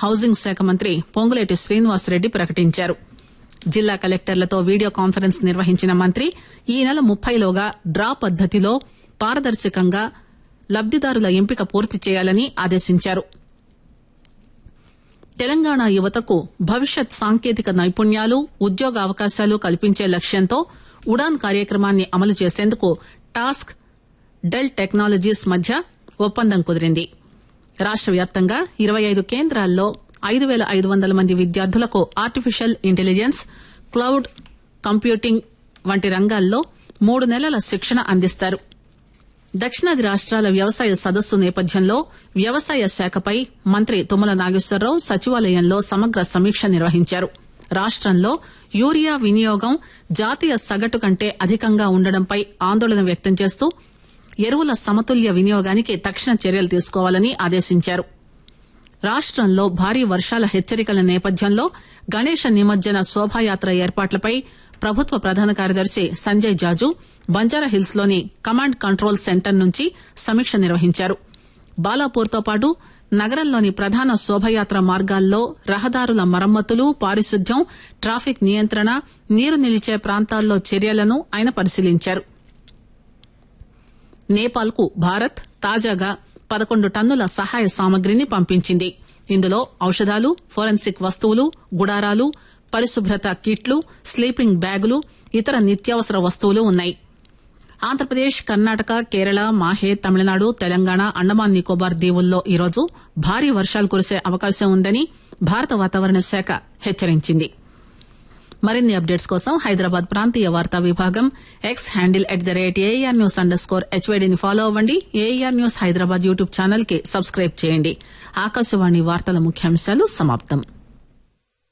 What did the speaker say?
housing శాఖ మంత్రి పొంగులేటి శ్రీనివాసరెడ్డి ప్రకటించారు జిల్లా కలెక్టర్లతో వీడియో కాన్ఫరెన్స్ నిర్వహించిన మంత్రి ఈ నెల ముప్పైలోగా డ్రా పద్దతిలో పారదర్శకంగా లబ్దిదారుల ఎంపిక పూర్తి చేయాలని ఆదేశించారు తెలంగాణ యువతకు భవిష్యత్ సాంకేతిక నైపుణ్యాలు ఉద్యోగ అవకాశాలు కల్పించే లక్ష్యంతో ఉడాన్ కార్యక్రమాన్ని అమలు చేసేందుకు టాస్క్ డెల్ టెక్నాలజీస్ మధ్య ఒప్పందం కుదిరింది రాష్ట వ్యాప్తంగా ఇరవై ఐదు కేంద్రాల్లో ఐదు పేల ఐదు వందల మంది విద్యార్థులకు ఆర్టిఫిషియల్ ఇంటెలిజెన్స్ క్లౌడ్ కంప్యూటింగ్ వంటి రంగాల్లో మూడు నెలల శిక్షణ అందిస్తారు దక్షిణాది రాష్ట్రాల వ్యవసాయ సదస్సు నేపథ్యంలో వ్యవసాయ శాఖపై మంత్రి తుమ్మల నాగేశ్వరరావు సచివాలయంలో సమగ్ర సమీక్ష నిర్వహించారు రాష్టంలో యూరియా వినియోగం జాతీయ సగటు కంటే అధికంగా ఉండడంపై ఆందోళన వ్యక్తం చేస్తూ ఎరువుల సమతుల్య వినియోగానికి తక్షణ చర్యలు తీసుకోవాలని ఆదేశించారు రాష్టంలో భారీ వర్షాల హెచ్చరికల నేపథ్యంలో గణేష నిమజ్జన శోభాయాత్ర ఏర్పాట్లపై ప్రభుత్వ ప్రధాన కార్యదర్శి సంజయ్ జాజు బంజారాహిల్స్ లోని కమాండ్ కంట్రోల్ సెంటర్ నుంచి సమీక్ష నిర్వహించారు బాలాపూర్తో పాటు నగరంలోని ప్రధాన శోభయాత్ర మార్గాల్లో రహదారుల మరమ్మతులు పారిశుద్ధ్యం ట్రాఫిక్ నియంత్రణ నీరు నిలిచే ప్రాంతాల్లో చర్యలను ఆయన పరిశీలించారు నేపాల్ కు భారత్ తాజాగా పదకొండు టన్నుల సహాయ సామగ్రిని పంపించింది ఇందులో ఔషధాలు ఫోరెన్సిక్ వస్తువులు గుడారాలు పరిశుభ్రత కిట్లు స్లీపింగ్ బ్యాగులు ఇతర నిత్యావసర వస్తువులు ఉన్నాయి ఆంధ్రప్రదేశ్ కర్ణాటక కేరళ మాహే తమిళనాడు తెలంగాణ అండమాన్ నికోబార్ దీవుల్లో ఈరోజు భారీ వర్షాలు కురిసే అవకాశం ఉందని భారత వాతావరణ శాఖ హెచ్చరించింది మరిన్ని అప్డేట్స్ కోసం హైదరాబాద్ ప్రాంతీయ వార్తా విభాగం X handle at the rate AR news underscore స్కోర్ హెచ్వైడీని ఫాలో అవ్వండి AR news Hyderabad YouTube channel కి సబ్స్క్రైబ్ చేయండి ఆకాశవాణి వార్తల ముఖ్యాంశాలు సమాప్తం